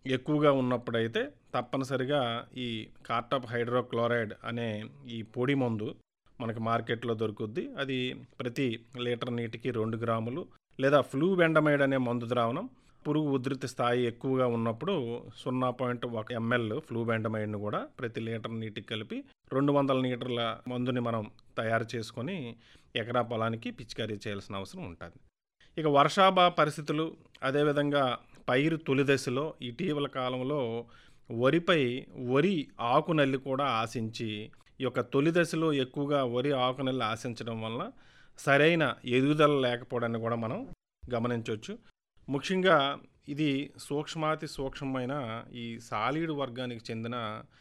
ఎక్కువగా ఉన్నప్పుడైతే తప్పనిసరిగా ఈ కార్టాప్ హైడ్రోక్లోరైడ్ అనే ఈ పొడి మందు మనకి మార్కెట్లో దొరుకుద్ది అది ప్రతి లీటర్ నీటికి రెండు గ్రాములు లేదా ఫ్లూ బెండమైడ్ అనే మందు ద్రావణం పురుగు ఉధృతి స్థాయి ఎక్కువగా ఉన్నప్పుడు సున్నా పాయింట్ ఒక ఎంఎల్ ఫ్లూ బెండమైడ్ను కూడా ప్రతి లీటర్ నీటికి కలిపి రెండు వందల లీటర్ల మందుని మనం తయారు చేసుకొని ఎకరా పొలానికి పిచికారీ చేయాల్సిన అవసరం ఉంటుంది ఇక వర్షాభా పరిస్థితులు అదేవిధంగా పైరు తొలి దశలో ఇటీవల కాలంలో వరిపై వరి ఆకు నల్లి కూడా ఆశించి ఈ యొక్క తొలి దశలో ఎక్కువగా వరి ఆకు నల్లి ఆశించడం వలన సరైన ఎదుగుదల లేకపోవడాన్ని కూడా మనం గమనించవచ్చు ముఖ్యంగా ఇది సూక్ష్మాతి సూక్ష్మమైన ఈ సాలీడ్ వర్గానికి చెందిన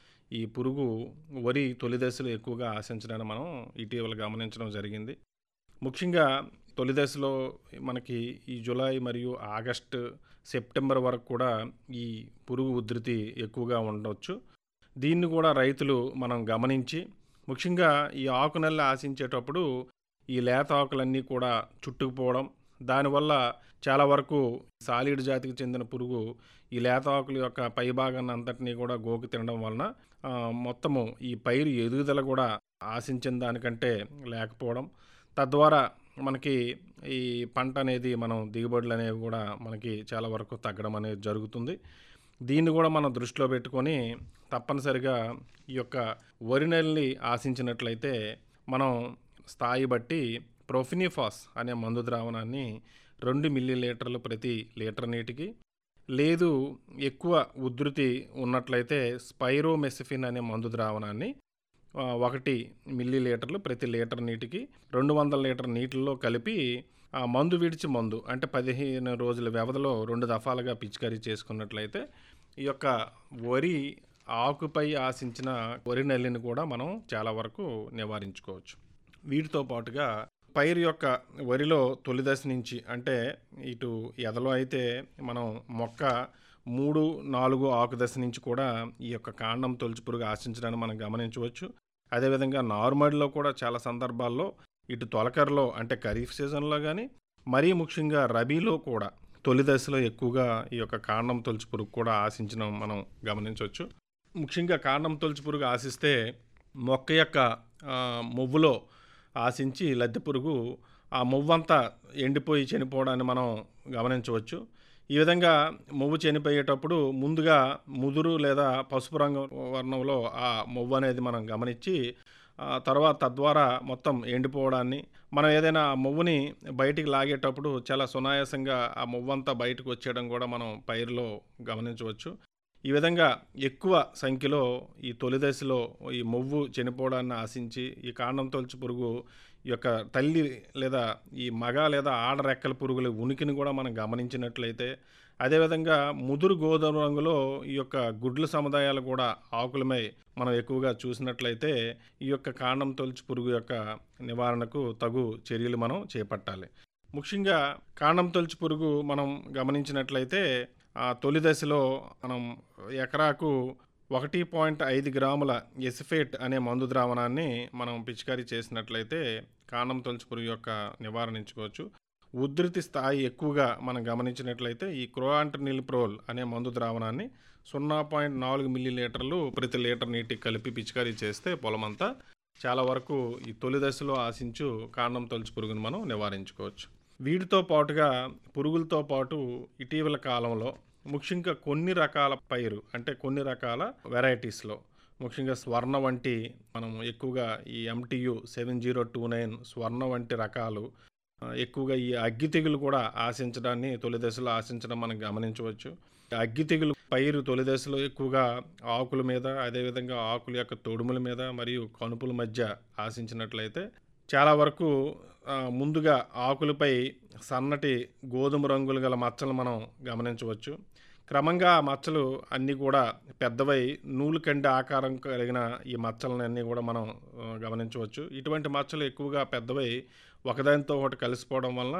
ఈ పురుగు వరి తొలి దశలో ఎక్కువగా ఆశించడాన్ని మనం ఇటీవల గమనించడం జరిగింది ముఖ్యంగా తొలి దశలో మనకి ఈ జూలై మరియు ఆగస్టు సెప్టెంబర్ వరకు కూడా ఈ పురుగు ఉధృతి ఎక్కువగా ఉండవచ్చు దీన్ని కూడా రైతులు మనం గమనించి ముఖ్యంగా ఈ ఆకు నెల ఆశించేటప్పుడు ఈ లేత ఆకులన్నీ కూడా చుట్టుకుపోవడం దానివల్ల చాలా వరకు సాలిడ్ జాతికి చెందిన పురుగు ఈ లేత ఆకుల యొక్క పైభాగాన్ని అంతటినీ కూడా గోకి తినడం వలన ఆ, మొత్తము ఈ పైరు ఎదుగుదల కూడా ఆశించిన దానికంటే లేకపోవడం తద్వారా మనకి ఈ పంట అనేది మనం దిగుబడులు అనేవి కూడా మనకి చాలా వరకు తగ్గడం అనేది జరుగుతుంది దీన్ని కూడా మనం దృష్టిలో పెట్టుకొని తప్పనిసరిగా ఈ యొక్క వరి నెలని ఆశించినట్లయితే మనం స్థాయి బట్టి ప్రొఫినిఫాస్ అనే మందు ద్రావణాన్ని రెండు మిల్లీ లీటర్లు ప్రతి లీటర్ నీటికి లేదు ఎక్కువ ఉధృతి ఉన్నట్లయితే స్పైరోమెసిఫిన్ అనే మందు ద్రావణాన్ని ఆ, ఒకటి మిల్లీ లీటర్లు ప్రతి లీటర్ నీటికి రెండు వందల లీటర్ నీటిల్లో కలిపి ఆ మందు విడిచి మందు అంటే పదిహేను రోజుల వ్యవధిలో రెండు దఫాలుగా పిచికారీ చేసుకున్నట్లయితే ఈ యొక్క వరి ఆకుపై ఆశించిన వరి నల్లిని కూడా మనం చాలా వరకు నివారించుకోవచ్చు వీటితో పాటుగా పైరు యొక్క వరిలో తొలి దశ నుంచి అంటే ఇటు ఎదలో అయితే మనం మొక్క మూడు నాలుగు ఆకు దశ నుంచి కూడా ఈ యొక్క కాండం తొలిచి పురుగు ఆశించడాన్ని మనం గమనించవచ్చు అదేవిధంగా నార్మల్లో కూడా చాలా సందర్భాల్లో ఇటు తొలకరలో అంటే ఖరీఫ్ సీజన్లో కానీ మరీ ముఖ్యంగా రబీలో కూడా తొలి దశలో ఎక్కువగా ఈ యొక్క కాండం తొలిచి పురుగు కూడా ఆశించడం మనం గమనించవచ్చు ముఖ్యంగా కాండం తొలిచి పురుగు ఆశిస్తే మొక్క యొక్క ఆ, మొవ్వులో ఆశించి లద్దె పురుగు ఆ మొవ్వంతా ఎండిపోయి చనిపోవడాన్ని మనం గమనించవచ్చు ఈ విధంగా మొవ్వు చనిపోయేటప్పుడు ముందుగా ముదురు లేదా పసుపు రంగు వర్ణంలో ఆ మొవ్వు అనేది మనం గమనించి ఆ తర్వాత తద్వారా మొత్తం ఎండిపోవడాన్ని మనం ఏదైనా ఆ మొవ్వుని బయటికి లాగేటప్పుడు చాలా సునాయాసంగా ఆ మొవ్వంతా బయటకు వచ్చేయడం కూడా మనం పైరులో గమనించవచ్చు ఈ విధంగా ఎక్కువ సంఖ్యలో ఈ తొలి దశలో ఈ మొవ్వు చనిపోవడాన్ని ఆశించి ఈ కాండం తొలిచి పురుగు ఈ యొక్క తల్లి లేదా ఈ మగ లేదా ఆడ రెక్కల పురుగుల ఉనికిని కూడా మనం గమనించినట్లయితే అదేవిధంగా ముదురు గోధుమ రంగులో ఈ యొక్క గుడ్ల సముదాయాలు కూడా ఆకులమై మనం ఎక్కువగా చూసినట్లయితే ఈ యొక్క కాండం తొలిచి పురుగు యొక్క నివారణకు తగు చర్యలు మనం చేపట్టాలి ముఖ్యంగా కాండం తొలిచి పురుగు మనం గమనించినట్లయితే ఆ తొలి దశలో మనం ఎకరాకు ఒకటి పాయింట్ ఐదు గ్రాముల ఎసిఫేట్ అనే మందు ద్రావణాన్ని మనం పిచికారీ చేసినట్లయితే కాండం తొలిచి పురుగు యొక్క నివారించుకోవచ్చు ఉధృతి స్థాయి ఎక్కువగా మనం గమనించినట్లయితే ఈ క్రోయాంటనిల్ప్రోల్ అనే మందు ద్రావణాన్ని సున్నా పాయింట్ నాలుగు మిల్లీ లీటర్లు ప్రతి లీటర్ నీటికి కలిపి పిచికారీ చేస్తే పొలమంతా చాలా వరకు ఈ తొలి దశలో ఆశించు కాండం తొలిచి పురుగును మనం నివారించుకోవచ్చు వీటితో పాటుగా పురుగులతో పాటు ఇటీవల కాలంలో ముఖ్యంగా కొన్ని రకాల పైరు అంటే కొన్ని రకాల వెరైటీస్లో ముఖ్యంగా స్వర్ణ వంటి మనం ఎక్కువగా ఈ MTU seven zero two nine Swarna వంటి రకాలు ఆ, ఎక్కువగా ఈ అగ్గి తెగులు కూడా ఆశించడాన్ని తొలి దశలో ఆశించడం మనం గమనించవచ్చు అగ్గి తెగులు పైరు తొలి దశలో ఎక్కువగా ఆకుల మీద అదేవిధంగా ఆకుల యొక్క తొడుముల మీద మరియు కనుపుల మధ్య ఆశించినట్లయితే చాలా వరకు ఆ, ముందుగా ఆకులపై సన్నటి గోధుమ రంగులు గల మచ్చలు మనం గమనించవచ్చు క్రమంగా ఆ మచ్చలు అన్నీ కూడా పెద్దవై నూలు కండి ఆకారం కలిగిన ఈ మచ్చలను అన్నీ కూడా మనం ఆ, గమనించవచ్చు ఇటువంటి మచ్చలు ఎక్కువగా పెద్దవై ఒకదానితో ఒకటి కలిసిపోవడం వలన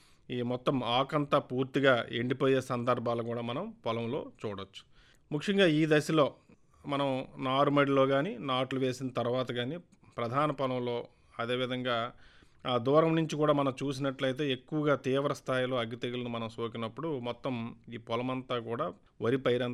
ఈ మొత్తం ఆకంతా పూర్తిగా ఎండిపోయే సందర్భాలు కూడా మనం పొలంలో చూడవచ్చు ముఖ్యంగా ఈ దశలో మనం నారుమడిలో కానీ నాట్లు వేసిన తర్వాత కానీ ప్రధాన పొలంలో అదేవిధంగా ఆ దూరం నుంచి కూడా మనం చూసినట్లయితే ఎక్కువగా తీవ్ర స్థాయిలో అగ్గి తెగులను మనం సోకినప్పుడు మొత్తం ఈ పొలమంతా కూడా వరి పైరంతా